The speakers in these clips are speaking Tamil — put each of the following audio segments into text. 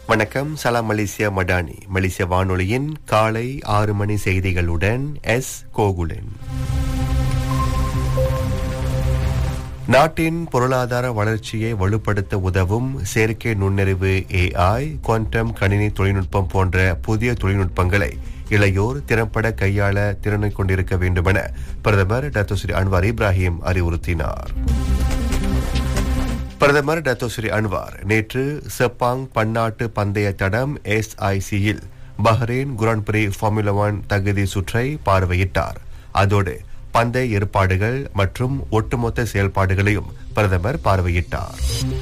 வணக்கம் சலாம் மலேசியா மடானி மலேசிய வானொலியின் காலை ஆறு மணி செய்திகளுடன் எஸ் கோகுலன் நாட்டின் பொருளாதார வளர்ச்சியை வலுப்படுத்த உதவும் செயற்கை நுண்ணறிவு ஏஐ குவாண்டம் கணினி தொழில்நுட்பம் போன்ற புதிய தொழில்நுட்பங்களை இளையோர் திறம்பட கையாள திறனை கொண்டிருக்க வேண்டுமென பிரதமர் டாக்டர் ஸ்ரீ அன்வார் இப்ராஹிம் அறிவுறுத்தினார் பிரதமர் டாக்டர் ஸ்ரீ அன்வார் நேற்று செப்பாங் பன்னாட்டு பந்தய தடம் எஸ்ஐசியில் பஹ்ரைன் குரான் பிரி ஃபார்முலா ஒன் தகுதி சுற்றை பார்வையிட்டார் அதோடு பந்தய ஏற்பாடுகள் மற்றும் ஒட்டுமொத்த செயல்பாடுகளையும் பிரதமர் பார்வையிட்டார்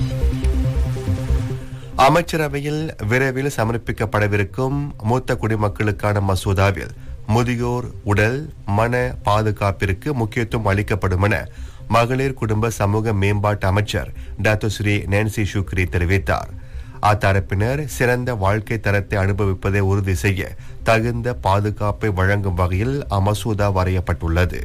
அமைச்சரவையில் விரைவில் சமர்ப்பிக்கப்படவிருக்கும் மூத்த குடிமக்களுக்கான மசோதாவில் முதியோர் உடல் மன பாதுகாப்பிற்கு முக்கியத்துவம் அளிக்கப்படும் என மகளிர் குடும்ப சமூக மேம்பாட்டு அமைச்சர் டாக்டர் ஸ்ரீ நான்சி ஷுக்ரி தெரிவித்தார் அத்தரப்பினர் சிறந்த வாழ்க்கை தரத்தை அனுபவிப்பதை உறுதி செய்ய தகுந்த பாதுகாப்பை வழங்கும் வகையில் அமசோதா வரையப்பட்டுள்ளது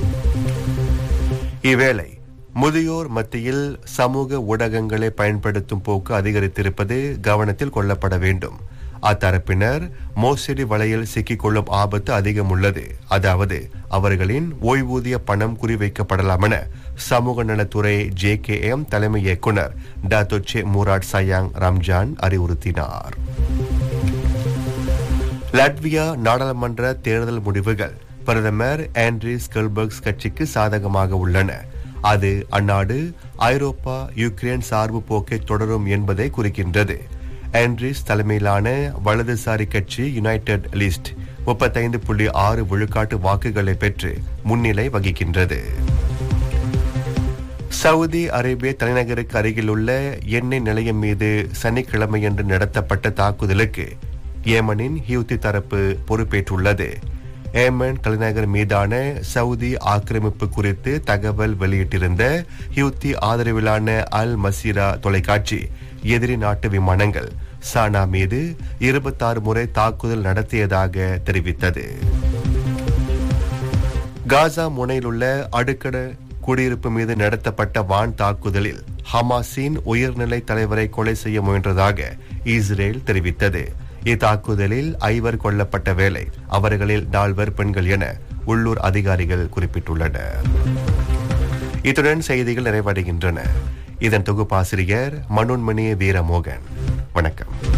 இவ்வேளை முதியோர் மத்தியில் சமூக ஊடகங்களை பயன்படுத்தும் போக்கு அதிகரித்திருப்பது கவனத்தில் கொள்ளப்பட வேண்டும் அத்தரப்பினர் மோசடி வலையில் சிக்கிக்கொள்ளும் ஆபத்து அதிகம் உள்ளது அதாவது அவர்களின் ஓய்வூதிய பணம் குறிவைக்கப்படலாம் என சமூக நலத்துறை ஜே கே எம் தலைமை இயக்குனர் டாத்தோச்சே மூராட் சயாங் ரம்ஜான் அறிவுறுத்தினார் லாட்வியா நாடாளுமன்ற தேர்தல் முடிவுகள் பிரதமர் ஆண்ட்ரிஸ் கெல்பர்க்ஸ் கட்சிக்கு சாதகமாக உள்ளன அது அந்நாடு ஐரோப்பா யுக்ரைன் சார்பு போக்கை தொடரும் என்பதை குறிக்கின்றது ஆண்ட்ரிஸ் தலைமையிலான வலதுசாரி கட்சி யுனைடெட் லிஸ்ட் முப்பத்தைந்து புள்ளி ஆறு விழுக்காட்டு வாக்குகளை பெற்று முன்னிலை வகிக்கின்றது சவுதி அரேபிய தலைநகருக்கு அருகிலுள்ள எண்ணெய் நிலையம் மீது சனிக்கிழமையன்று நடத்தப்பட்ட தாக்குதலுக்கு ஏமனின் ஹியூத்தி தரப்பு பொறுப்பேற்றுள்ளது ஏமன் தலைநகர் மீதான சவுதி ஆக்கிரமிப்பு குறித்து தகவல் வெளியிட்டிருந்த ஹியூத்தி ஆதரவிலான அல் மசீரா தொலைக்காட்சி எதிரி நாட்டு விமானங்கள் சானா மீது இருபத்தாறு முறை தாக்குதல் நடத்தியதாக தெரிவித்தது காசா முனையிலுள்ள அடுக்கட குடியிருப்பு மீது நடத்தப்பட்ட வான் தாக்குதலில் ஹமாஸின் உயர்நிலை தலைவரை கொலை செய்ய முயன்றதாக இஸ்ரேல் தெரிவித்தது இத்தாக்குதலில் ஐவர் கொல்லப்பட்ட வேளை அவர்களில் நால்வர் பெண்கள் என உள்ளூர் அதிகாரிகள் குறிப்பிட்டுள்ளனர் இத்துடன் செய்திகள் நிறைவடைகின்றன இதன் தொகுப்பாசிரியர் மனோன்மணிய வீரமோகன் வணக்கம்